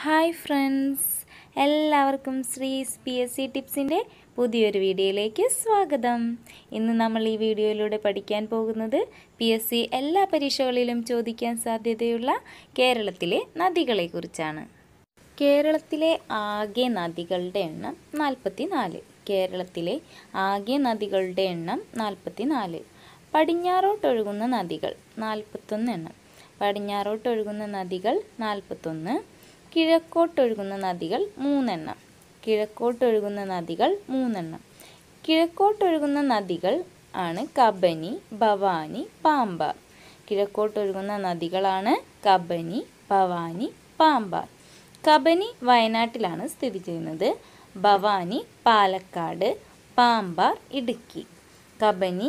hi friends എല്ലാവർക്കും Sree's P S C ടിപ്സിൻ്റെ പുതിയൊരു വീഡിയോയിലേക്ക് സ്വാഗതം ഇന്ന് നമ്മൾ ഈ വീഡിയോയിലൂടെ പഠിക്കാൻ പോകുന്നത് പി എസ് സി എല്ലാ പരീക്ഷകളിലും ചോദിക്കാൻ സാധ്യതയുള്ള കേരളത്തിലെ നദികളെക്കുറിച്ചാണ് കേരളത്തിലെ ആകെ നദികളുടെ എണ്ണം നാൽപ്പത്തി നാല് കേരളത്തിലെ ആകെ നദികളുടെ എണ്ണം നാൽപ്പത്തി നാല് പടിഞ്ഞാറോട്ടൊഴുകുന്ന നദികൾ നാൽപ്പത്തൊന്ന് എണ്ണം പടിഞ്ഞാറോട്ടൊഴുകുന്ന നദികൾ നാൽപ്പത്തൊന്ന് കിഴക്കോട്ടൊഴുകുന്ന നദികൾ മൂന്നെണ്ണം കിഴക്കോട്ടൊഴുകുന്ന നദികൾ മൂന്നെണ്ണം കിഴക്കോട്ടൊഴുകുന്ന നദികൾ ആണ് കബനി ഭവാനി പാമ്പാർ കിഴക്കോട്ടൊഴുകുന്ന നദികളാണ് കബനി ഭവാനി പാമ്പാർ കബനി വയനാട്ടിലാണ് സ്ഥിതി ചെയ്യുന്നത് ഭവാനി പാലക്കാട് പാമ്പാർ ഇടുക്കി കബനി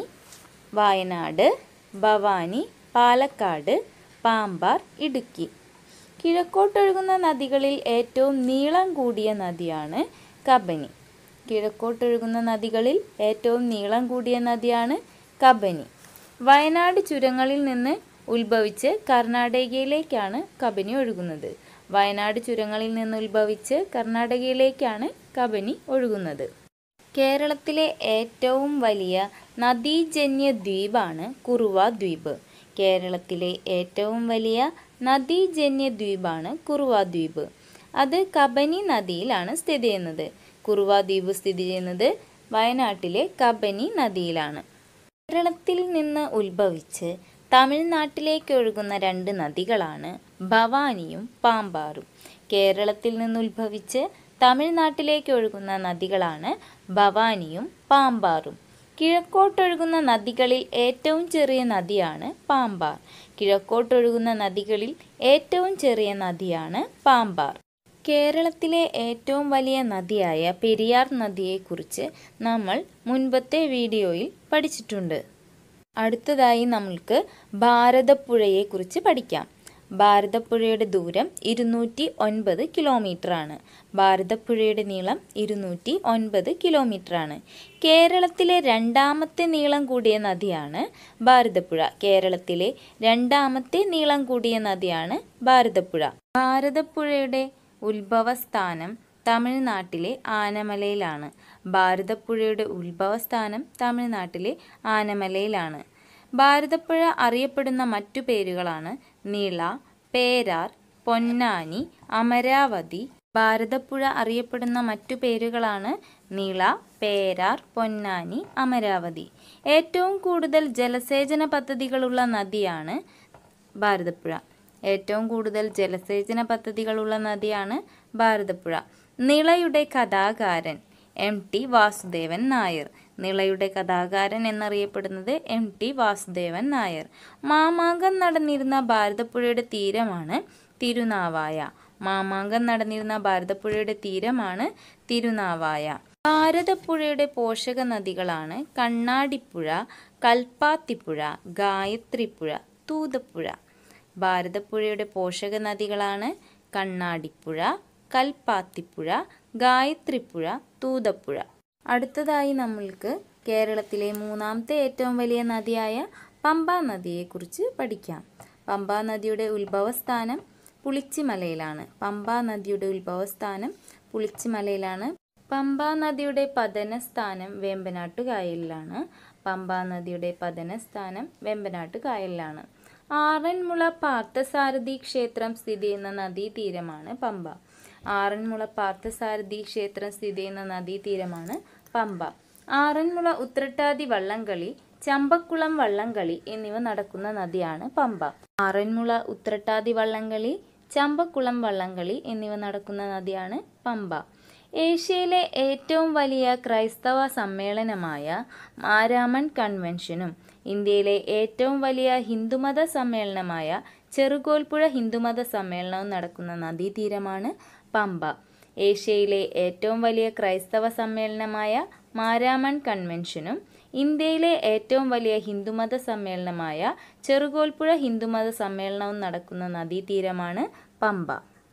വയനാട് ഭവാനി പാലക്കാട് പാമ്പാർ ഇടുക്കി കിഴക്കോട്ടൊഴുകുന്ന നദികളിൽ ഏറ്റവും നീളം കൂടിയ നദിയാണ് കബനി കിഴക്കോട്ടൊഴുകുന്ന നദികളിൽ ഏറ്റവും നീളം കൂടിയ നദിയാണ് കബനി വയനാട് ചുരങ്ങളിൽ നിന്ന് ഉത്ഭവിച്ച് കർണാടകയിലേക്കാണ് കബനി ഒഴുകുന്നത് വയനാട് ചുരങ്ങളിൽ നിന്ന് ഉത്ഭവിച്ച് കർണാടകയിലേക്കാണ് കബനി ഒഴുകുന്നത് കേരളത്തിലെ ഏറ്റവും വലിയ നദീജന്യ ദ്വീപാണ് കുറുവ ദ്വീപ് കേരളത്തിലെ ഏറ്റവും വലിയ നദീജന്യ ദ്വീപാണ് കുറുവ ദ്വീപ് അത് കബനി നദിയിലാണ് സ്ഥിതി ചെയ്യുന്നത് കുറുവ ദ്വീപ് സ്ഥിതി ചെയ്യുന്നത് വയനാട്ടിലെ കബനി നദിയിലാണ് കേരളത്തിൽ നിന്ന് ഉത്ഭവിച്ച് തമിഴ്നാട്ടിലേക്ക് ഒഴുകുന്ന രണ്ട് നദികളാണ് ഭവാനിയും പാമ്പാറും കേരളത്തിൽ നിന്ന് ഉത്ഭവിച്ച് തമിഴ്നാട്ടിലേക്ക് ഒഴുകുന്ന നദികളാണ് ഭവാനിയും പാമ്പാറും കിഴക്കോട്ടൊഴുകുന്ന നദികളിൽ ഏറ്റവും ചെറിയ നദിയാണ് പാമ്പാർ കിഴക്കോട്ടൊഴുകുന്ന നദികളിൽ ഏറ്റവും ചെറിയ നദിയാണ് പാമ്പാർ കേരളത്തിലെ ഏറ്റവും വലിയ നദിയായ പെരിയാർ നദിയെക്കുറിച്ച് നമ്മൾ മുൻപത്തെ വീഡിയോയിൽ പഠിച്ചിട്ടുണ്ട് അടുത്തതായി നമ്മൾക്ക് ഭാരതപ്പുഴയെക്കുറിച്ച് പഠിക്കാം ഭാരതപ്പുഴയുടെ ദൂരം ഇരുന്നൂറ്റി ഒൻപത് കിലോമീറ്ററാണ് ഭാരതപ്പുഴയുടെ നീളം ഇരുന്നൂറ്റി ഒൻപത് കിലോമീറ്ററാണ് കേരളത്തിലെ രണ്ടാമത്തെ നീളം കൂടിയ നദിയാണ് ഭാരതപ്പുഴ കേരളത്തിലെ രണ്ടാമത്തെ നീളം കൂടിയ നദിയാണ് ഭാരതപ്പുഴ ഭാരതപ്പുഴയുടെ ഉത്ഭവസ്ഥാനം തമിഴ്നാട്ടിലെ ആനമലയിലാണ് ഭാരതപ്പുഴയുടെ ഉത്ഭവസ്ഥാനം തമിഴ്നാട്ടിലെ ആനമലയിലാണ് ഭാരതപ്പുഴ അറിയപ്പെടുന്ന മറ്റു പേരുകളാണ് നീള പേരാർ പൊന്നാനി അമരാവതി ഭാരതപ്പുഴ അറിയപ്പെടുന്ന മറ്റു പേരുകളാണ് നീള പേരാർ പൊന്നാനി അമരാവതി ഏറ്റവും കൂടുതൽ ജലസേചന പദ്ധതികളുള്ള നദിയാണ് ഭാരതപ്പുഴ ഏറ്റവും കൂടുതൽ ജലസേചന പദ്ധതികളുള്ള നദിയാണ് ഭാരതപ്പുഴ നിളയുടെ കഥാകാരൻ എം ടി വാസുദേവൻ നായർ നിളയുടെ കഥാകാരൻ എന്നറിയപ്പെടുന്നത് എം ടി വാസുദേവൻ നായർ മാമാങ്കം നടന്നിരുന്ന ഭാരതപ്പുഴയുടെ തീരമാണ് തിരുനാവായ മാമാങ്കം നടന്നിരുന്ന ഭാരതപ്പുഴയുടെ തീരമാണ് തിരുനാവായ ഭാരതപ്പുഴയുടെ പോഷക നദികളാണ് കണ്ണാടിപ്പുഴ കൽപ്പാത്തിപ്പുഴ ഗായത്രിപ്പുഴ തൂതപ്പുഴ ഭാരതപ്പുഴയുടെ പോഷക നദികളാണ് കണ്ണാടിപ്പുഴ കൽപ്പാത്തിപ്പുഴ ഗായത്രിപ്പുഴ തൂതപ്പുഴ അടുത്തതായി നമ്മൾക്ക് കേരളത്തിലെ മൂന്നാമത്തെ ഏറ്റവും വലിയ നദിയായ പമ്പാ നദിയെക്കുറിച്ച് പഠിക്കാം പമ്പാ നദിയുടെ ഉത്ഭവസ്ഥാനം പുളിച്ചിമലയിലാണ് പമ്പാ നദിയുടെ ഉത്ഭവസ്ഥാനം പുളിച്ചിമലയിലാണ് പമ്പാ നദിയുടെ പതനസ്ഥാനം വേമ്പനാട്ടു കായലിലാണ് പമ്പാ നദിയുടെ പതനസ്ഥാനം വേമ്പനാട്ടു കായലിലാണ് ആറന്മുള പാർത്ഥസാരഥി ക്ഷേത്രം സ്ഥിതി ചെയ്യുന്ന നദീതീരമാണ് പമ്പ ആറന്മുള പാർത്ഥസാരഥി ക്ഷേത്രം സ്ഥിതി ചെയ്യുന്ന നദീതീരമാണ് പമ്പ ആറന്മുള ഉത്രട്ടാതി വള്ളംകളി ചമ്പക്കുളം വള്ളംകളി എന്നിവ നടക്കുന്ന നദിയാണ് പമ്പ ആറന്മുള ഉത്രട്ടാതി വള്ളംകളി ചമ്പക്കുളം വള്ളംകളി എന്നിവ നടക്കുന്ന നദിയാണ് പമ്പ ഏഷ്യയിലെ ഏറ്റവും വലിയ ക്രൈസ്തവ സമ്മേളനമായ മാരാമൺ കൺവെൻഷനും ഇന്ത്യയിലെ ഏറ്റവും വലിയ ഹിന്ദുമത സമ്മേളനമായ ചെറുകോൽപ്പുഴ ഹിന്ദുമത സമ്മേളനവും നടക്കുന്ന നദീതീരമാണ് പമ്പ ഏഷ്യയിലെ ഏറ്റവും വലിയ ക്രൈസ്തവ സമ്മേളനമായ മാരാമൺ കൺവെൻഷനും ഇന്ത്യയിലെ ഏറ്റവും വലിയ ഹിന്ദുമത സമ്മേളനമായ ചെറുകോൽപ്പുഴ ഹിന്ദുമത സമ്മേളനവും നടക്കുന്ന നദീതീരമാണ് പമ്പ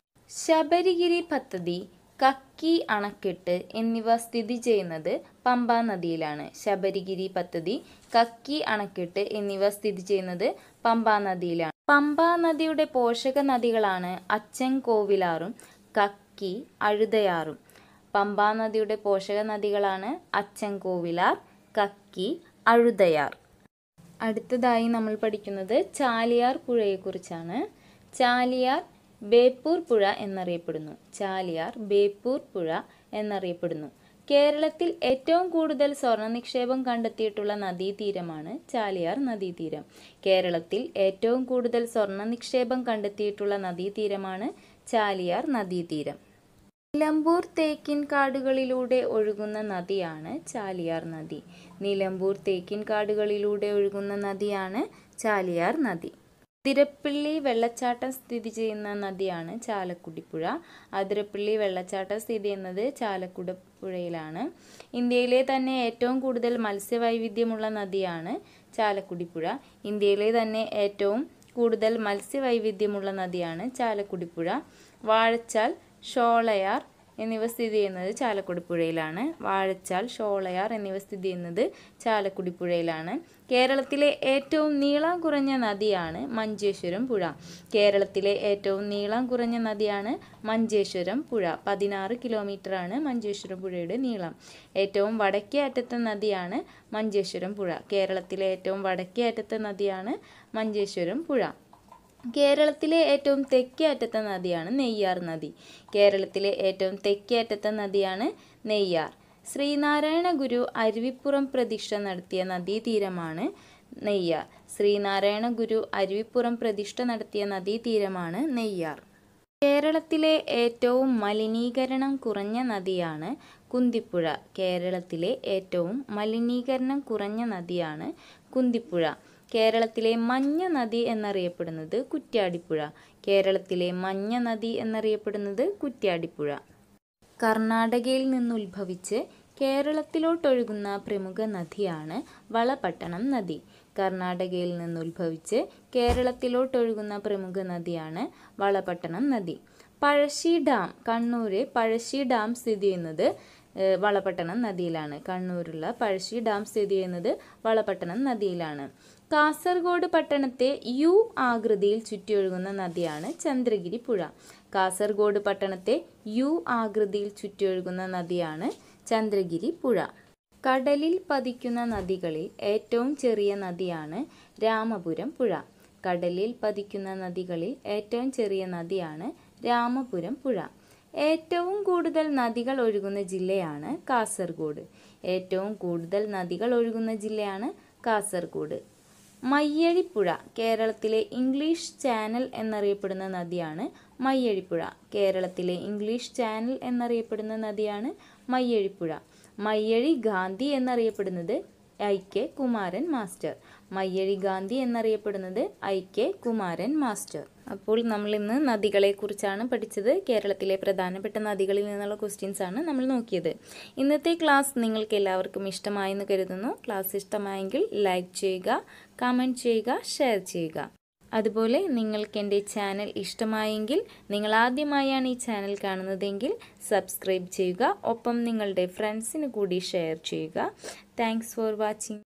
ശബരിഗിരി പദ്ധതി കക്കി അണക്കെട്ട് എന്നിവ സ്ഥിതി ചെയ്യുന്നത് പമ്പാ നദിയിലാണ് ശബരിഗിരി പദ്ധതി കക്കി അണക്കെട്ട് എന്നിവ സ്ഥിതി ചെയ്യുന്നത് പമ്പാ നദിയിലാണ് പമ്പാ നദിയുടെ പോഷക നദികളാണ് അച്ചൻകോവിലാറും കക്കി അഴുതയാറും പമ്പാ നദിയുടെ പോഷക നദികളാണ് അച്ചൻകോവിലാർ കക്കി അഴുതയാർ അടുത്തതായി നമ്മൾ പഠിക്കുന്നത് ചാലിയാർ പുഴയെക്കുറിച്ചാണ് ചാലിയാർ ബേപ്പൂർ പുഴ എന്നറിയപ്പെടുന്നു ചാലിയാർ ബേപ്പൂർ പുഴ എന്നറിയപ്പെടുന്നു കേരളത്തിൽ ഏറ്റവും കൂടുതൽ സ്വർണ്ണ നിക്ഷേപം കണ്ടെത്തിയിട്ടുള്ള നദീതീരമാണ് ചാലിയാർ നദീതീരം കേരളത്തിൽ ഏറ്റവും കൂടുതൽ സ്വർണ്ണ നിക്ഷേപം കണ്ടെത്തിയിട്ടുള്ള നദീതീരമാണ് ചാലിയാർ നദീതീരം നിലമ്പൂർ തേക്കിൻ കാടുകളിലൂടെ ഒഴുകുന്ന നദിയാണ് ചാലിയാർ നദി നിലമ്പൂർ തേക്കിൻ കാടുകളിലൂടെ ഒഴുകുന്ന നദിയാണ് ചാലിയാർ നദി അതിരപ്പള്ളി വെള്ളച്ചാട്ടം സ്ഥിതി ചെയ്യുന്ന നദിയാണ് ചാലക്കുടി പുഴ അതിരപ്പള്ളി വെള്ളച്ചാട്ടം സ്ഥിതി ചെയ്യുന്നത് ചാലക്കുടി പുഴയിലാണ് ഇന്ത്യയിലെ തന്നെ ഏറ്റവും കൂടുതൽ മത്സ്യവൈവിധ്യമുള്ള നദിയാണ് ചാലക്കുടി പുഴ ഇന്ത്യയിലെ തന്നെ ഏറ്റവും കൂടുതൽ മത്സ്യവൈവിധ്യമുള്ള നദിയാണ് ചാലക്കുടി പുഴ വാഴച്ചാൽ ഷോളയാർ എന്നിവ സ്ഥിതി ചെയ്യുന്നത് ചാലക്കുടി പുഴയിലാണ് വാഴച്ചാൽ ഷോളയാർ എന്നിവ സ്ഥിതി ചെയ്യുന്നത് ചാലക്കുടി പുഴയിലാണ് കേരളത്തിലെ ഏറ്റവും നീളം കുറഞ്ഞ നദിയാണ് മഞ്ചേശ്വരം പുഴ കേരളത്തിലെ ഏറ്റവും നീളം കുറഞ്ഞ നദിയാണ് മഞ്ചേശ്വരം പുഴ പതിനാറ് കിലോമീറ്ററാണ് മഞ്ചേശ്വരം പുഴയുടെ നീളം ഏറ്റവും വടക്കേ അറ്റത്തെ നദിയാണ് മഞ്ചേശ്വരം പുഴ കേരളത്തിലെ ഏറ്റവും വടക്കേ അറ്റത്തെ നദിയാണ് മഞ്ചേശ്വരം പുഴ കേരളത്തിലെ ഏറ്റവും തെക്കേ അറ്റത്തെ നദിയാണ് നെയ്യാർ നദി കേരളത്തിലെ ഏറ്റവും തെക്കേ അറ്റത്തെ നദിയാണ് നെയ്യാർ ശ്രീനാരായണ ഗുരു അരുവിപ്പുറം പ്രതിഷ്ഠ നടത്തിയ നദീതീരമാണ് നെയ്യാർ ശ്രീനാരായണ ഗുരു അരുവിപ്പുറം പ്രതിഷ്ഠ നടത്തിയ നദീതീരമാണ് നെയ്യാർ കേരളത്തിലെ ഏറ്റവും മലിനീകരണം കുറഞ്ഞ നദിയാണ് കുന്തിപ്പുഴ കേരളത്തിലെ ഏറ്റവും മലിനീകരണം കുറഞ്ഞ നദിയാണ് കുന്തിപ്പുഴ കേരളത്തിലെ മഞ്ഞ നദി എന്നറിയപ്പെടുന്നത് കുറ്റ്യാടിപ്പുഴ കേരളത്തിലെ മഞ്ഞ നദി എന്നറിയപ്പെടുന്നത് കുറ്റ്യാടിപ്പുഴ കർണാടകയിൽ നിന്നുത്ഭവിച്ച് കേരളത്തിലോട്ടൊഴുകുന്ന പ്രമുഖ നദിയാണ് വളപട്ടണം നദി കർണാടകയിൽ നിന്നുത്ഭവിച്ച് കേരളത്തിലോട്ടൊഴുകുന്ന പ്രമുഖ നദിയാണ് വളപട്ടണം നദി പഴശ്ശി ഡാം കണ്ണൂര് പഴശ്ശി ഡാം സ്ഥിതി ചെയ്യുന്നത് ഏഹ്, വളപട്ടണം നദിയിലാണ് കണ്ണൂരുള്ള പഴശ്ശി ഡാം സ്ഥിതി ചെയ്യുന്നത് വളപട്ടണം നദിയിലാണ് കാസർഗോഡ് പട്ടണത്തെ യു ആകൃതിയിൽ ചുറ്റിയൊഴുകുന്ന നദിയാണ് ചന്ദ്രഗിരി പുഴ കാസർഗോഡ് പട്ടണത്തെ യു ആകൃതിയിൽ ചുറ്റിയൊഴുകുന്ന നദിയാണ് ചന്ദ്രഗിരി പുഴ കടലിൽ പതിക്കുന്ന നദികളിൽ ഏറ്റവും ചെറിയ നദിയാണ് രാമപുരം പുഴ കടലിൽ പതിക്കുന്ന നദികളിൽ ഏറ്റവും ചെറിയ നദിയാണ് രാമപുരം പുഴ ഏറ്റവും കൂടുതൽ നദികൾ ഒഴുകുന്ന ജില്ലയാണ് കാസർഗോഡ് ഏറ്റവും കൂടുതൽ നദികൾ ഒഴുകുന്ന ജില്ലയാണ് കാസർഗോഡ് മയ്യഴിപ്പുഴ കേരളത്തിലെ ഇംഗ്ലീഷ് ചാനൽ എന്നറിയപ്പെടുന്ന നദിയാണ് മയ്യഴിപ്പുഴ കേരളത്തിലെ ഇംഗ്ലീഷ് ചാനൽ എന്നറിയപ്പെടുന്ന നദിയാണ് മയ്യഴിപ്പുഴ മയ്യഴി ഗാന്ധി എന്നറിയപ്പെടുന്നത് I K Kumaran master Mayyazhi Gandhi എന്നറിയപ്പെടുന്നത് ഐ കെ കുമാരൻ മാസ്റ്റർ അപ്പോൾ നമ്മൾ ഇന്ന് നദികളെക്കുറിച്ചാണ് പഠിച്ചത് കേരളത്തിലെ പ്രധാനപ്പെട്ട നദികളിൽ നിന്നുള്ള ക്വസ്റ്റ്യൻസ് ആണ് നമ്മൾ നോക്കിയത് ഇന്നത്തെ ക്ലാസ് നിങ്ങൾക്ക് എല്ലാവർക്കും ഇഷ്ടമായെന്ന് കരുതുന്നു ക്ലാസ് ഇഷ്ടമായെങ്കിൽ ലൈക്ക് ചെയ്യുക കമൻറ്റ് ചെയ്യുക ഷെയർ ചെയ്യുക അതുപോലെ നിങ്ങൾക്ക് എൻ്റെ ചാനൽ ഇഷ്ടമായെങ്കിൽ നിങ്ങൾ ആദ്യമായാണ് ഈ ചാനൽ കാണുന്നതെങ്കിൽ സബ്സ്ക്രൈബ് ചെയ്യുക ഒപ്പം നിങ്ങളുടെ ഫ്രണ്ട്സിന് കൂടി ഷെയർ ചെയ്യുക താങ്ക്സ് ഫോർ വാച്ചിങ്